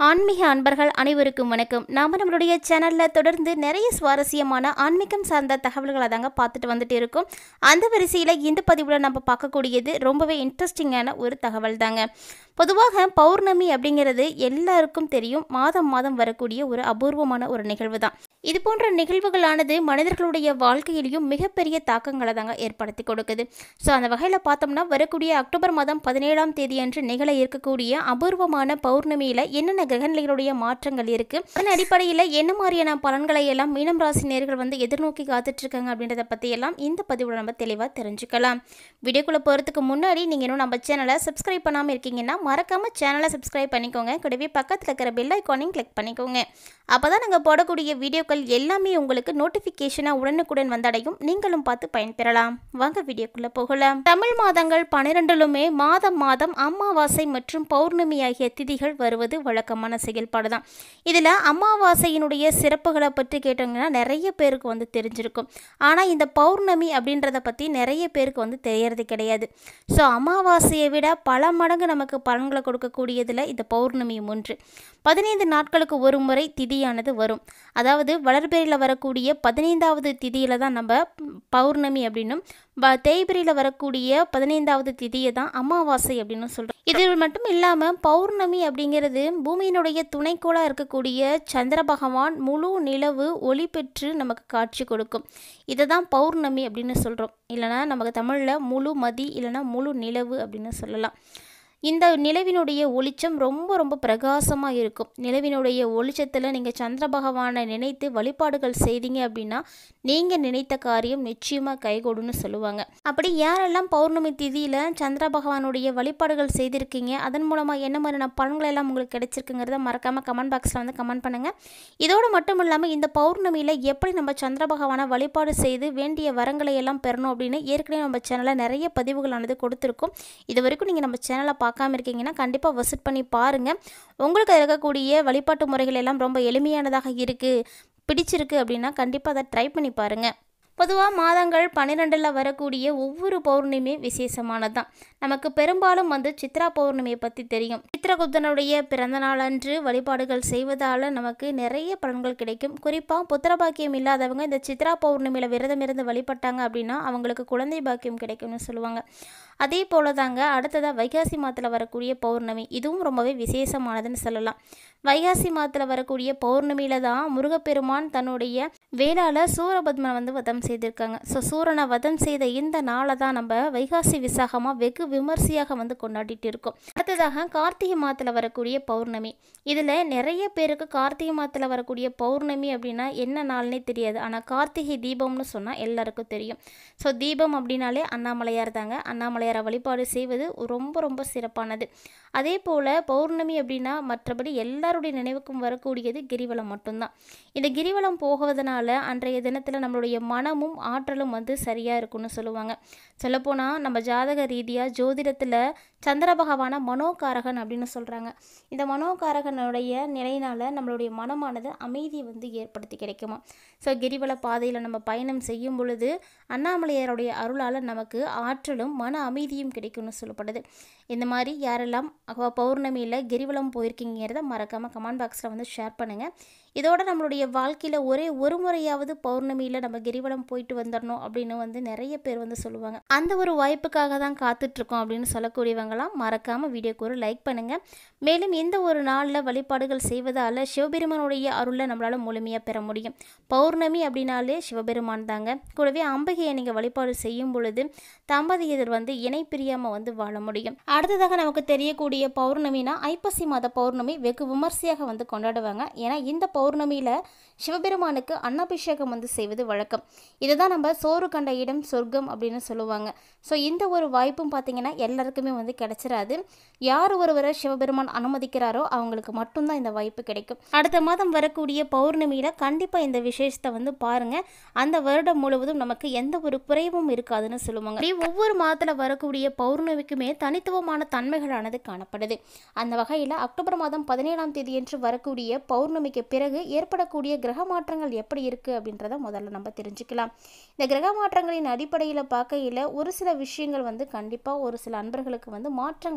ஆன்மீக அன்பர்கள் அனைவருக்கும் வணக்கம் நாம நம்மளுடைய சேனலில் தொடர்ந்து நிறைய சுவாரஸ்யமான ஆன்மீகம் சார்ந்த தகவல்களை தாங்க பார்த்துட்டு வந்துட்டு இருக்கோம் அந்த வரிசையில் இந்த பதிவில் நம்ம பார்க்கக்கூடியது ரொம்பவே இன்ட்ரெஸ்டிங்கான ஒரு தகவல் தாங்க பொதுவாக பௌர்ணமி அப்படிங்கிறது எல்லாருக்கும் தெரியும் மாதம் மாதம் வரக்கூடிய ஒரு அபூர்வமான ஒரு நிகழ்வு தான் இது போன்ற நிகழ்வுகளானது மனிதர்களுடைய வாழ்க்கையிலையும் மிகப்பெரிய தாக்கங்களை தாங்க ஏற்படுத்தி கொடுக்குது ஸோ அந்த வகையில் பார்த்தோம்னா வரக்கூடிய அக்டோபர் மாதம் பதினேழாம் தேதி அன்று நிகழ இருக்கக்கூடிய அபூர்வமான பௌர்ணமியில் என்னென்ன கிரகநிலைகளுடைய மாற்றங்கள் இருக்குது அதன் அடிப்படையில் என்ன மாதிரியான பலன்களை எல்லாம் மீனம் ராசி நேர்கள் வந்து எதிர்நோக்கி காத்துட்ருக்காங்க அப்படின்றத பற்றி எல்லாம் இந்த பதிவில் நம்ம தெளிவாக தெரிஞ்சுக்கலாம் வீடியோக்குள்ளே போகிறதுக்கு முன்னாடி நீங்கள் இன்னும் நம்ம சேனலை சப்ஸ்கிரைப் பண்ணாமல் இருக்கீங்கன்னா மறக்காமல் சேனலை சப்ஸ்கிரைப் பண்ணிக்கோங்க கூடவே பக்கத்தில் இருக்கிற பெல் ஐக்கானையும் கிளிக் பண்ணிக்கோங்க அப்போ தான் நாங்கள் போடக்கூடிய வீடியோக்கள் எல்லாமே உங்களுக்கு நோட்டிஃபிகேஷனாக உடனுக்குடன் வந்தடையும் நீங்களும் பார்த்து பயன்பெறலாம் வாங்க வீடியோக்குள்ளே போகலாம் தமிழ் மாதங்கள் பன்னிரெண்டிலுமே மாதம் மாதம் அமாவாசை மற்றும் பௌர்ணமி ஆகிய திதிகள் வருவது வழக்கமான செயல்பாடு தான் இதில் அமாவாசையினுடைய சிறப்புகளை பற்றி கேட்டோங்கன்னா நிறைய பேருக்கு வந்து தெரிஞ்சிருக்கும் ஆனால் இந்த பௌர்ணமி அப்படின்றத பற்றி நிறைய பேருக்கு வந்து தெரியறது கிடையாது ஸோ அமாவாசையை விட பல மடங்கு நமக்கு பலன்களை கொடுக்கக்கூடியதில் இந்த பௌர்ணமியும் ஒன்று பதினைந்து நாட்களுக்கு ஒரு முறை திதியானது வரும் அதாவது வளர்பிறையில் வரக்கூடிய பதினைந்தாவது திதியில் தான் நம்ம பௌர்ணமி அப்படின்னும் வ தேய்பிரையில் வரக்கூடிய பதினைந்தாவது திதியை தான் அமாவாசை அப்படின்னு சொல்கிறோம் இது மட்டும் இல்லாமல் பௌர்ணமி அப்படிங்கிறது பூமியினுடைய துணைக்கோளாக இருக்கக்கூடிய சந்திர பகவான் முழு நிலவு ஒளி பெற்று நமக்கு காட்சி கொடுக்கும் இதை தான் பௌர்ணமி அப்படின்னு சொல்கிறோம் இல்லைனா நமக்கு தமிழில் முழு மதி இல்லைனா முழு நிலவு அப்படின்னு சொல்லலாம் இந்த நிலவினுடைய ஒளிச்சம் ரொம்ப ரொம்ப பிரகாசமாக இருக்கும் நிலவினுடைய ஒளிச்சத்தில் நீங்கள் சந்திர பகவானை நினைத்து வழிபாடுகள் செய்தீங்க அப்படின்னா நீங்கள் நினைத்த காரியம் நிச்சயமாக கைகூடுன்னு சொல்லுவாங்க அப்படி யாரெல்லாம் பௌர்ணமி திதியில் சந்திர பகவானுடைய வழிபாடுகள் செய்திருக்கீங்க அதன் மூலமாக என்ன மாதிரியான பலன்கள் எல்லாம் உங்களுக்கு கிடைச்சிருக்குங்கிறத மறக்காமல் கமெண்ட் பாக்ஸில் வந்து கமெண்ட் பண்ணுங்கள் இதோடு மட்டும் இல்லாமல் இந்த பௌர்ணமியில் எப்படி நம்ம சந்திர பகவானை வழிபாடு செய்து வேண்டிய வரங்களை எல்லாம் பெறணும் அப்படின்னு ஏற்கனவே நம்ம சேனலில் நிறைய பதிவுகளானது கொடுத்துருக்கோம் இது வரைக்கும் நீங்கள் நம்ம சேனலை பார்க்காம இருக்கீங்கன்னா கண்டிப்பாக விசிட் பண்ணி பாருங்கள் உங்களுக்கு இருக்கக்கூடிய வழிபாட்டு முறைகள் எல்லாம் ரொம்ப எளிமையானதாக இருக்குது பிடிச்சிருக்கு அப்படின்னா கண்டிப்பாக அதை ட்ரை பண்ணி பாருங்கள் பொதுவாக மாதங்கள் பன்னிரெண்டில் வரக்கூடிய ஒவ்வொரு பௌர்ணமியும் விசேஷமானது தான் நமக்கு பெரும்பாலும் வந்து சித்ரா பௌர்ணமியை பற்றி தெரியும் சித்திரகுப்தனுடைய பிறந்த நாள் அன்று வழிபாடுகள் செய்வதால் நமக்கு நிறைய பலன்கள் கிடைக்கும் குறிப்பாக புத்திரபாக்கியம் இல்லாதவங்க இந்த சித்ரா பௌர்ணமியில் விரதம் இருந்து வழிபட்டாங்க அப்படின்னா அவங்களுக்கு குழந்தை பாக்கியம் கிடைக்கும்னு சொல்லுவாங்க அதே போல தாங்க அடுத்ததாக வைகாசி மாதத்தில் வரக்கூடிய பௌர்ணமி இதுவும் ரொம்பவே விசேஷமானதுன்னு சொல்லலாம் வைகாசி மாதத்தில் வரக்கூடிய பௌர்ணமியில் தான் முருகப்பெருமான் தன்னுடைய வேளால் சூரபத்மனை வந்து வதம் செய்திருக்காங்க ஸோ சூரனை வதம் செய்த இந்த நாளை தான் நம்ம வைகாசி விசாகமாக வெகு விமர்சையாக வந்து கொண்டாடிட்டு இருக்கோம் அடுத்ததாக கார்த்திகை மாதத்தில் வரக்கூடிய பௌர்ணமி இதில் நிறைய பேருக்கு கார்த்திகை மாதத்தில் வரக்கூடிய பௌர்ணமி அப்படின்னா என்ன நாள்னே தெரியாது ஆனால் கார்த்திகை தீபம்னு சொன்னால் எல்லாருக்கும் தெரியும் ஸோ தீபம் அப்படின்னாலே அண்ணாமலையார் தாங்க அண்ணாமலையாரை வழிபாடு செய்வது ரொம்ப ரொம்ப சிறப்பானது அதே போல் பௌர்ணமி அப்படின்னா மற்றபடி எல்லாருடைய நினைவுக்கும் வரக்கூடியது கிரிவலம் மட்டும்தான் இந்த கிரிவலம் போகுவதனால அன்றைய தினத்தில் நம்மளுடைய மனமும் ஆற்றலும் வந்து சரியாக இருக்கும்னு சொல்லுவாங்க சொல்லப்போனால் நம்ம ஜாதக ரீதியாக ஜோதிடத்தில் சந்திர பகவான மனோகாரகன் அப்படின்னு சொல்கிறாங்க இந்த மனோகாரகனுடைய நிலையினால் நம்மளுடைய மனமானது அமைதியை வந்து ஏற்படுத்தி கிடைக்குமா ஸோ கிரிவல பாதையில் நம்ம பயணம் செய்யும் பொழுது அண்ணாமலையாருடைய அருளால் நமக்கு ஆற்றலும் மன அமைதியும் கிடைக்கும்னு சொல்லப்படுது இந்த மாதிரி யாரெல்லாம் பௌர்ணமியில் கிரிவலம் போயிருக்கீங்கிறத மறக்காமல் கமெண்ட் பாக்ஸில் வந்து ஷேர் பண்ணுங்கள் இதோட நம்மளுடைய வாழ்க்கையில் ஒரே ஒரு முறையாவது பௌர்ணமியில் நம்ம கிரிவலம் போயிட்டு வந்துடணும் அப்படின்னு வந்து நிறைய பேர் வந்து சொல்லுவாங்க அந்த ஒரு வாய்ப்புக்காக தான் காத்துட்ருக்கோம் அப்படின்னு சொல்லக்கூடியவங்களாம் மறக்காமல் வீடியோக்கு ஒரு லைக் பண்ணுங்கள் மேலும் இந்த ஒரு நாளில் வழிபாடுகள் செய்வதால் சிவபெருமானுடைய அருளை நம்மளால் முழுமையாக பெற முடியும் பௌர்ணமி அப்படின்னாலே சிவபெருமான் தாங்க கூடவே அம்பிகையை நீங்கள் வழிபாடு செய்யும் பொழுது தம்பதியர் வந்து இணை பிரியாமல் வந்து வாழ முடியும் அடுத்ததாக நமக்கு தெரியக்கூடிய பௌர்ணமினா ஐப்பசி மாத பௌர்ணமி வெகு விமர்சையாக வந்து கொண்டாடுவாங்க ஏன்னா இந்த பௌர்ணமியில் சிவபெருமானுக்கு அன்னாபிஷேகம் வந்து செய்வது வழக்கம் இதுதான் நம்ம சோறு கண்ட இடம் சொர்க்கம் அப்படின்னு சொல்லுவாங்க ஸோ இந்த ஒரு வாய்ப்பும் பார்த்திங்கன்னா எல்லாருக்குமே வந்து கிடைச்சிடாது யார் ஒருவரை சிவபெருமான் அனுமதிக்கிறாரோ அவங்களுக்கு மட்டும்தான் இந்த வாய்ப்பு கிடைக்கும் அடுத்த மாதம் வரக்கூடிய பௌர்ணமியில் கண்டிப்பாக இந்த விசேஷத்தை வந்து பாருங்கள் அந்த வருடம் முழுவதும் நமக்கு எந்த ஒரு குறைவும் இருக்காதுன்னு சொல்லுவாங்க இப்படி ஒவ்வொரு மாதத்தில் வரக்கூடிய பௌர்ணமிக்குமே தனித்துவமான தன்மைகளானது காணப்படுது அந்த வகையில் அக்டோபர் மாதம் பதினேழாம் தேதியன்று வரக்கூடிய பௌர்ணமிக்கு பிறகு ஏற்படக்கூடிய கிரக மாற்றங்கள் எப்படி இருக்குது அப்படின்றத முதல்ல நம்ம தெரிஞ்சுக்கலாம் இந்த கிரக மாற்றங்களின் அடிப்படையில் பார்க்கையில் ஒரு சில விஷயங்கள் வந்து கண்டிப்பாக ஒரு சில அன்பர்களுக்கு வந்து மாற்றங்களை தாங்க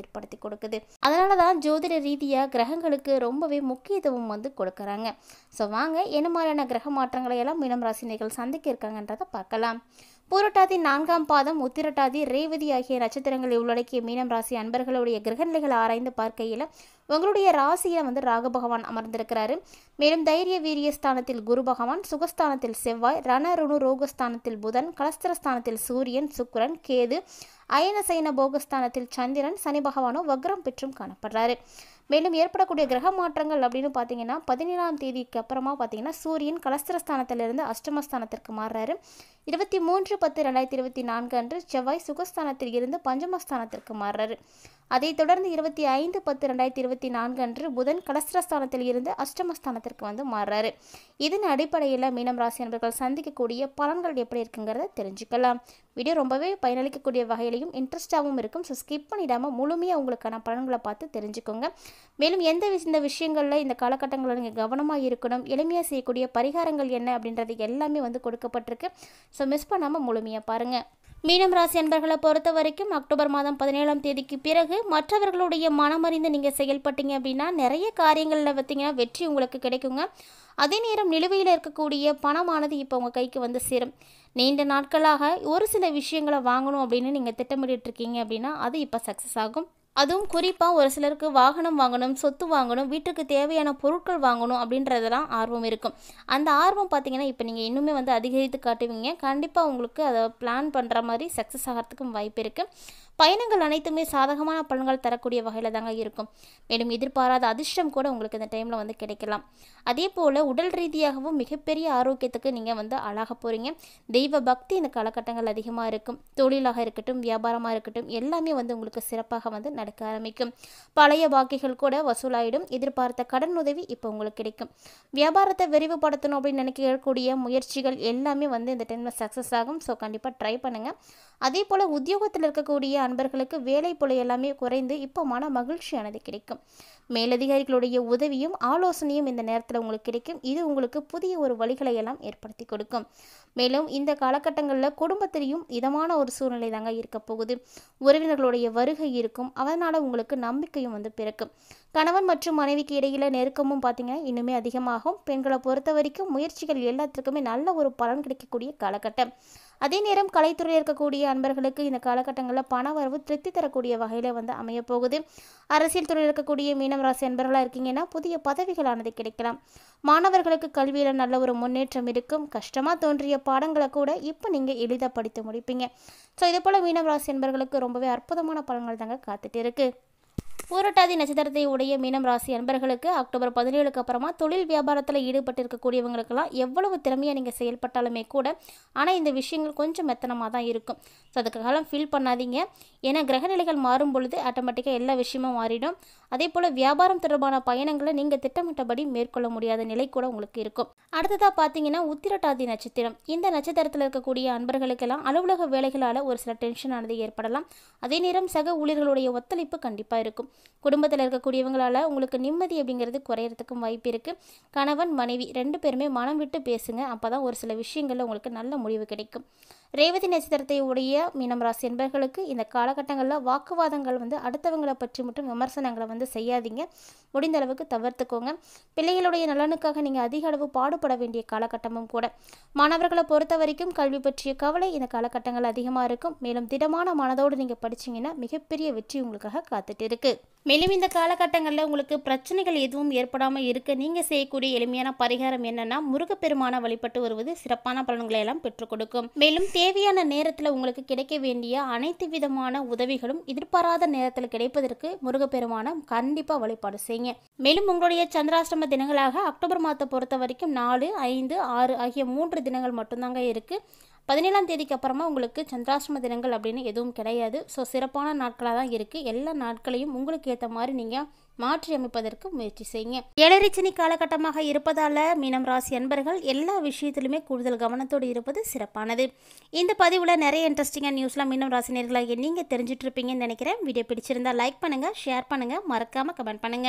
ஏற்படுத்தி கொடுக்குது அதனால தான் ஜோதிட ரீதியாக கிரகங்களுக்கு ரொம்பவே முக்கியத்துவம் வந்து கொடுக்குறாங்க ஸோ வாங்க என்ன மாதிரியான கிரக மாற்றங்களை எல்லாம் மீனம் ராசினிகள் சந்திக்க இருக்காங்கன்றதை பார்க்கலாம் பூரட்டாதி நான்காம் பாதம் உத்திரட்டாதி ரேவதி ஆகிய நட்சத்திரங்களை உள்ளடக்கிய மீனம் ராசி அன்பர்களுடைய கிரகநிலைகளை ஆராய்ந்து பார்க்கையில் உங்களுடைய ராசியில் வந்து ராகு பகவான் அமர்ந்திருக்கிறாரு மேலும் தைரிய வீரிய ஸ்தானத்தில் குரு பகவான் சுகஸ்தானத்தில் செவ்வாய் ரணருணு ரோகஸ்தானத்தில் புதன் கலஸ்திரஸ்தானத்தில் சூரியன் சுக்கிரன் கேது அயனசயன போகஸ்தானத்தில் சந்திரன் சனி பகவானும் வக்ரம் பெற்றும் காணப்படுறாரு மேலும் ஏற்படக்கூடிய கிரக மாற்றங்கள் அப்படின்னு பார்த்தீங்கன்னா பதினேழாம் தேதிக்கு அப்புறமா பார்த்தீங்கன்னா சூரியன் கலஸ்திரஸ்தானத்திலிருந்து அஷ்டமஸ்தானத்திற்கு மாறுறாரு இருபத்தி மூன்று பத்து ரெண்டாயிரத்தி இருபத்தி நான்கு அன்று செவ்வாய் சுகஸ்தானத்தில் இருந்து பஞ்சமஸ்தானத்திற்கு மாறுறாரு அதைத் தொடர்ந்து இருபத்தி ஐந்து பத்து ரெண்டாயிரத்தி இருபத்தி நான்கு அன்று புதன் கலஸ்திரஸ்தானத்தில் இருந்து அஷ்டமஸ்தானத்திற்கு வந்து மாறுறாரு இதன் அடிப்படையில் மீனம் ராசி நண்பர்கள் சந்திக்கக்கூடிய பலன்கள் எப்படி இருக்குங்கிறத தெரிஞ்சுக்கலாம் வீடியோ ரொம்பவே பயனளிக்கக்கூடிய வகையிலையும் இன்ட்ரெஸ்டாகவும் இருக்கும் ஸோ ஸ்கிப் பண்ணிடாமல் முழுமையாக உங்களுக்கான பலன்களை பார்த்து தெரிஞ்சுக்கோங்க மேலும் எந்த விஷ- இந்த விஷயங்களில் இந்த காலகட்டங்களில் நீங்கள் கவனமாக இருக்கணும் எளிமையாக செய்யக்கூடிய பரிகாரங்கள் என்ன அப்படின்றது எல்லாமே வந்து கொடுக்கப்பட்டிருக்கு ஸோ மிஸ் பண்ணாமல் முழுமையாக பாருங்கள் மீனம் ராசி அன்பர்களை பொறுத்த வரைக்கும் அக்டோபர் மாதம் பதினேழாம் தேதிக்கு பிறகு மற்றவர்களுடைய மனமறிந்து நீங்கள் செயல்பட்டீங்க அப்படின்னா நிறைய காரியங்களில் பார்த்தீங்கன்னா வெற்றி உங்களுக்கு கிடைக்குங்க அதே நேரம் நிலுவையில் இருக்கக்கூடிய பணமானது இப்போ உங்கள் கைக்கு வந்து சேரும் நீண்ட நாட்களாக ஒரு சில விஷயங்களை வாங்கணும் அப்படின்னு நீங்கள் திட்டமிட்டு இருக்கீங்க அப்படின்னா அது இப்போ சக்ஸஸ் ஆகும் அதுவும் குறிப்பாக ஒரு சிலருக்கு வாகனம் வாங்கணும் சொத்து வாங்கணும் வீட்டுக்கு தேவையான பொருட்கள் வாங்கணும் அப்படின்றதெல்லாம் ஆர்வம் இருக்கும் அந்த ஆர்வம் பார்த்தீங்கன்னா இப்போ நீங்கள் இன்னுமே வந்து அதிகரித்து காட்டுவீங்க கண்டிப்பாக உங்களுக்கு அதை பிளான் பண்ணுற மாதிரி சக்ஸஸ் ஆகிறதுக்கும் வாய்ப்பு இருக்குது பயணங்கள் அனைத்துமே சாதகமான பலன்கள் தரக்கூடிய வகையில் தாங்க இருக்கும் மேலும் எதிர்பாராத அதிர்ஷ்டம் கூட உங்களுக்கு இந்த டைமில் வந்து கிடைக்கலாம் அதே போல் உடல் ரீதியாகவும் மிகப்பெரிய ஆரோக்கியத்துக்கு நீங்கள் வந்து அழக போகிறீங்க தெய்வ பக்தி இந்த காலகட்டங்கள் அதிகமாக இருக்கும் தொழிலாக இருக்கட்டும் வியாபாரமாக இருக்கட்டும் எல்லாமே வந்து உங்களுக்கு சிறப்பாக வந்து நடக்க ஆரம்பிக்கும் பழைய பாக்கிகள் கூட வசூலாயிடும் எதிர்பார்த்த கடன் உதவி இப்போ உங்களுக்கு கிடைக்கும் வியாபாரத்தை விரிவுபடுத்தணும் அப்படின்னு நினைக்கக்கூடிய முயற்சிகள் எல்லாமே வந்து இந்த டைமில் சக்ஸஸ் ஆகும் ஸோ கண்டிப்பாக ட்ரை பண்ணுங்கள் அதே போல் உத்தியோகத்தில் இருக்கக்கூடிய அன்பர்களுக்கு வேலை பொழு எல்லாமே குறைந்து இப்போ மன மகிழ்ச்சியானது கிடைக்கும் மேலதிகாரிகளுடைய உதவியும் ஆலோசனையும் இந்த நேரத்தில் உங்களுக்கு கிடைக்கும் இது உங்களுக்கு புதிய ஒரு வழிகளை எல்லாம் ஏற்படுத்தி கொடுக்கும் மேலும் இந்த காலகட்டங்களில் குடும்பத்திலையும் இதமான ஒரு சூழ்நிலை தாங்க இருக்க போகுது உறவினர்களுடைய வருகை இருக்கும் அதனால் உங்களுக்கு நம்பிக்கையும் வந்து பிறக்கும் கணவன் மற்றும் மனைவிக்கு இடையில நெருக்கமும் பார்த்தீங்கன்னா இன்னுமே அதிகமாகும் பெண்களை பொறுத்த வரைக்கும் முயற்சிகள் எல்லாத்துக்குமே நல்ல ஒரு பலன் கிடைக்கக்கூடிய காலகட்டம் அதே நேரம் கலைத்துறையில் இருக்கக்கூடிய அன்பர்களுக்கு இந்த காலகட்டங்களில் பண வரவு திருப்தி தரக்கூடிய வகையில் வந்து அமையப் போகுது அரசியல் துறையில் இருக்கக்கூடிய மீனம் ராசி அன்பர்களாக இருக்கீங்கன்னா புதிய பதவிகளானது கிடைக்கலாம் மாணவர்களுக்கு கல்வியில் நல்ல ஒரு முன்னேற்றம் இருக்கும் கஷ்டமாக தோன்றிய பாடங்களை கூட இப்போ நீங்கள் எளிதாக படித்து முடிப்பீங்க ஸோ இதே போல் மீனம் ராசி அன்பர்களுக்கு ரொம்பவே அற்புதமான பலன்கள் தாங்க காத்துட்டு இருக்கு பூரட்டாதி நட்சத்திரத்தை உடைய மீனம் ராசி அன்பர்களுக்கு அக்டோபர் பதினேழுக்கு அப்புறமா தொழில் வியாபாரத்தில் ஈடுபட்டு இருக்கக்கூடியவங்களுக்கெல்லாம் எவ்வளவு திறமையாக நீங்கள் செயல்பட்டாலுமே கூட ஆனால் இந்த விஷயங்கள் கொஞ்சம் மெத்தனமாக தான் இருக்கும் ஸோ அதுக்கு காலம் ஃபீல் பண்ணாதீங்க ஏன்னா கிரகநிலைகள் மாறும் பொழுது ஆட்டோமேட்டிக்காக எல்லா விஷயமும் மாறிடும் அதே போல் வியாபாரம் தொடர்பான பயணங்களை நீங்கள் திட்டமிட்டபடி மேற்கொள்ள முடியாத நிலை கூட உங்களுக்கு இருக்கும் அடுத்ததாக பார்த்தீங்கன்னா உத்திரட்டாதி நட்சத்திரம் இந்த நட்சத்திரத்தில் இருக்கக்கூடிய அன்பர்களுக்கெல்லாம் அலுவலக வேலைகளால் ஒரு சில டென்ஷன் ஆனது ஏற்படலாம் அதே நேரம் சக ஊழியர்களுடைய ஒத்துழைப்பு கண்டிப்பாக இருக்கும் குடும்பத்தில் இருக்கக்கூடியவங்களால உங்களுக்கு நிம்மதி அப்படிங்கிறது குறையறதுக்கும் வாய்ப்பு இருக்குது கணவன் மனைவி ரெண்டு பேருமே மனம் விட்டு பேசுங்க அப்போ தான் ஒரு சில விஷயங்களில் உங்களுக்கு நல்ல முடிவு கிடைக்கும் ரேவதி நட்சத்திரத்தை உடைய மீனம் ராசி என்பர்களுக்கு இந்த காலகட்டங்களில் வாக்குவாதங்கள் வந்து அடுத்தவங்களை பற்றி மட்டும் விமர்சனங்களை வந்து செய்யாதீங்க முடிந்த அளவுக்கு தவிர்த்துக்கோங்க பிள்ளைகளுடைய நலனுக்காக நீங்கள் அதிக அளவு பாடுபட வேண்டிய காலகட்டமும் கூட மாணவர்களை பொறுத்த வரைக்கும் கல்வி பற்றிய கவலை இந்த காலகட்டங்கள் அதிகமாக இருக்கும் மேலும் திடமான மனதோடு நீங்கள் படிச்சீங்கன்னா மிகப்பெரிய வெற்றி உங்களுக்காக காத்துட்டு இருக்கு மேலும் இந்த காலகட்டங்களில் உங்களுக்கு பிரச்சனைகள் எதுவும் ஏற்படாமல் இருக்க நீங்கள் செய்யக்கூடிய எளிமையான பரிகாரம் என்னன்னா முருகப்பெருமான வழிபட்டு வருவது சிறப்பான பலன்களை எல்லாம் பெற்றுக் கொடுக்கும் மேலும் தேவையான நேரத்தில் உங்களுக்கு கிடைக்க வேண்டிய அனைத்து விதமான உதவிகளும் எதிர்பாராத நேரத்தில் கிடைப்பதற்கு முருகப்பெருமான கண்டிப்பாக வழிபாடு செய்யுங்க மேலும் உங்களுடைய சந்திராஷ்டம தினங்களாக அக்டோபர் மாதத்தை பொறுத்த வரைக்கும் நாலு ஐந்து ஆறு ஆகிய மூன்று தினங்கள் மட்டும்தாங்க இருக்குது பதினேழாம் தேதிக்கு அப்புறமா உங்களுக்கு சந்திராஷ்டம தினங்கள் அப்படின்னு எதுவும் கிடையாது ஸோ சிறப்பான நாட்களாக தான் இருக்குது எல்லா நாட்களையும் உங்களுக்கு ஏற்ற மாதிரி நீங்கள் மாற்றி அமைப்பதற்கு முயற்சி செய்யுங்க ஏழரை சனி காலகட்டமாக இருப்பதால் மீனம் ராசி அன்பர்கள் எல்லா விஷயத்திலுமே கூடுதல் கவனத்தோடு இருப்பது சிறப்பானது இந்த பதிவில் நிறைய இன்ட்ரெஸ்டிங்கான நியூஸ்லாம் மீனம் ராசினியர்களாக நீங்கள் தெரிஞ்சுட்டு இருப்பீங்கன்னு நினைக்கிறேன் வீடியோ பிடிச்சிருந்தா லைக் பண்ணுங்கள் ஷேர் பண்ணுங்கள் மறக்காமல் கமெண்ட் பண்ணுங்கள்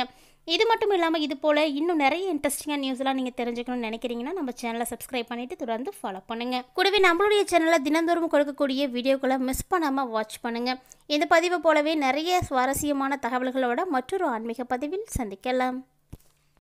இது மட்டும் இல்லாமல் இது போல் இன்னும் நிறைய இன்ட்ரெஸ்டிங்கான நியூஸ்லாம் நீங்கள் தெரிஞ்சுக்கணும்னு நினைக்கிறீங்கன்னா நம்ம சேனலை சப்ஸ்கிரைப் பண்ணிட்டு தொடர்ந்து ஃபாலோ பண்ணுங்கள் கூடவே நம்மளுடைய சேனலில் தினந்தோறும் கொடுக்கக்கூடிய வீடியோக்களை மிஸ் பண்ணாமல் வாட்ச் பண்ணுங்கள் இந்த பதிவை போலவே நிறைய சுவாரஸ்யமான தகவல்களோட மற்றொரு ஆன்மீக பதிவில் சந்திக்கலாம்